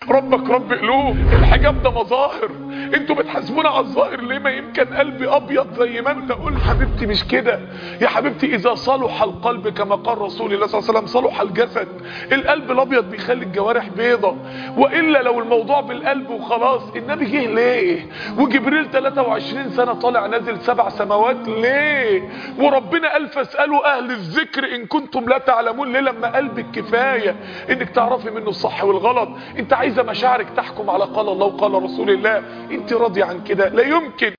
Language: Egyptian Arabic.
ربك رب قلوب الحجاب ده مظاهر انتوا بتحاسبونا على الظاهر ليه ما يمكن قلبي ابيض زي ما انت قلت حبيبتي مش كده يا حبيبتي اذا صلح القلب كما قال رسول الله صلى الله عليه وسلم صلح الجسد القلب الابيض بيخلي الجوارح بيضة والا لو الموضوع بالقلب وخلاص النبي جه ليه وجبريل 23 سنة طالع نازل سبع سماوات ليه وربنا قال فاسألوا اهل الذكر ان كنتم لا تعلمون ليه لما قلبك كفاية انك تعرفي منه الصح والغلط انت عايزة مشاعرك تحكم على قال الله وقال رسول الله انت راضية عن كده لا يمكن